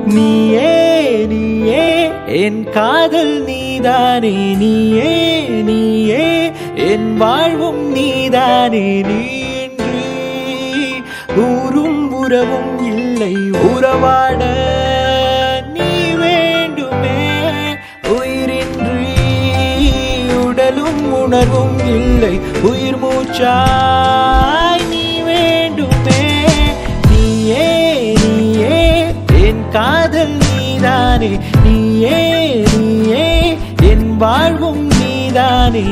நீயே நீயே என் காதல் நீதானே நீயே நீயே என் வாழ்வும் நீதானே நீன்றி ஊரும் உறவும் இல்லை உறவாட நீ வேண்டுமே உயிரின்றி உடலும் உணர்வும் இல்லை உயிர் மூச்சாய் நீ வேண்டுமே நீயே நீயே என் காதல் நீதானே நீயே நீயே என் வாழ்வும் நீதானே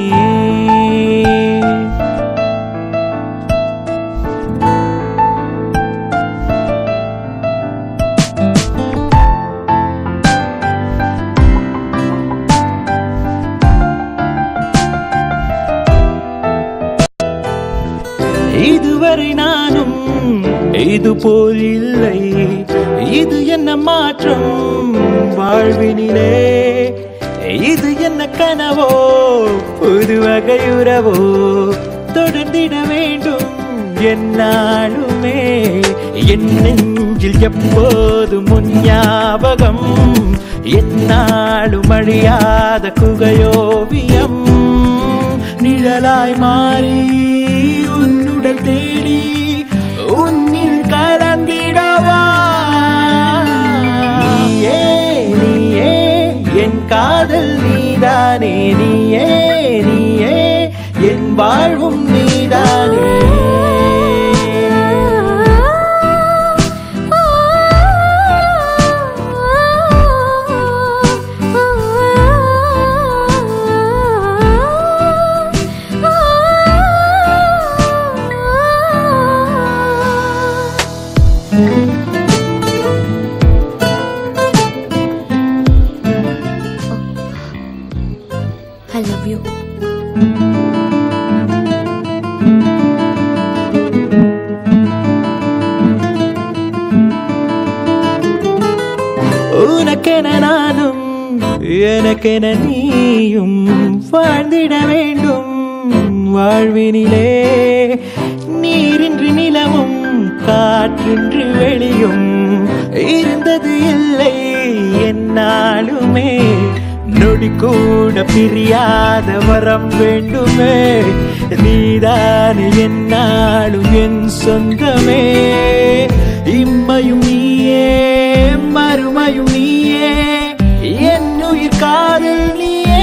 இதுவரை நானும் இது போல் இல்லை இது என்ன மாற்றம் வாழ்வினிலே இது என்ன கனவோ புது வகையுறவோ தொடர்ந்திட வேண்டும் என்னாலுமே என் நெஞ்சில் எப்போது முன் ஞாபகம் என்னாலும் அழியாத குகையோவியம் நிழலாய் மாறி உன்னுடல் தேடி உன்னில் கலந்திடவா நீயே நீயே என் காதல் நீதானே நீயே நீயே என் வாழ்வும் நீதானே I love you. உனக்கென நானும் எனக்கென நீயும் வாழ்ந்திட வேண்டும் வாழ்வினிலே நீரின்றி நிலமும் காற்றின்றி வெளியும் இருந்தது இல்லை என்னாலுமே நொடி கூட பிரியாத வரம் வேண்டுமே நீதானே என்னாலும் என் சொந்தமே இம்மையும் நீயே மறுமையும் நீயே என் உயிர் காதல் நீயே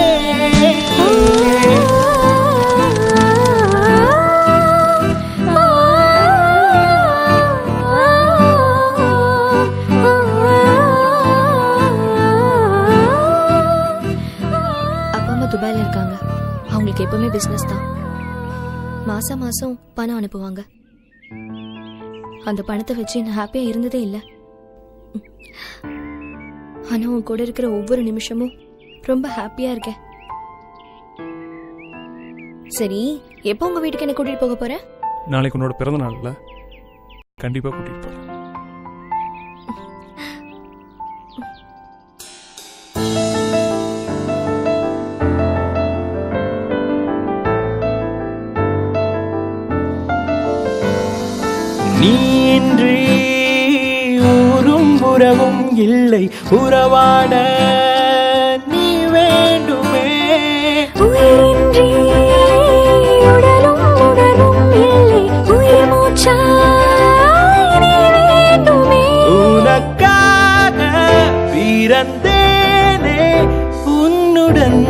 அப்பா அம்மா துபாயில இருக்காங்க அவங்களுக்கு எப்பவுமே பிசினஸ் தான் மாசம் மாசம் பணம் அனுப்புவாங்க அந்த பணத்தை வச்சு நான் ஹாப்பியா இருந்ததே இல்லை ஆனா உன் கூட இருக்கிற ஒவ்வொரு நிமிஷமும் ரொம்ப ஹாப்பியா இருக்கேன் சரி எப்போ உங்க வீட்டுக்கு என்ன கூட்டிட்டு போக போற நாளைக்கு உன்னோட பிறந்த நாள்ல கண்டிப்பா கூட்டிட்டு போறேன் நீன்றி ஊரும் உறவும் இல்லை உறவாட நீ வேண்டுமே உயிரின்றி உடலும் உணர்வும் இல்லை உயிர் மூச்சாய் நீ வேண்டுமே உனக்காக பிறந்தேனே உன்னுடன்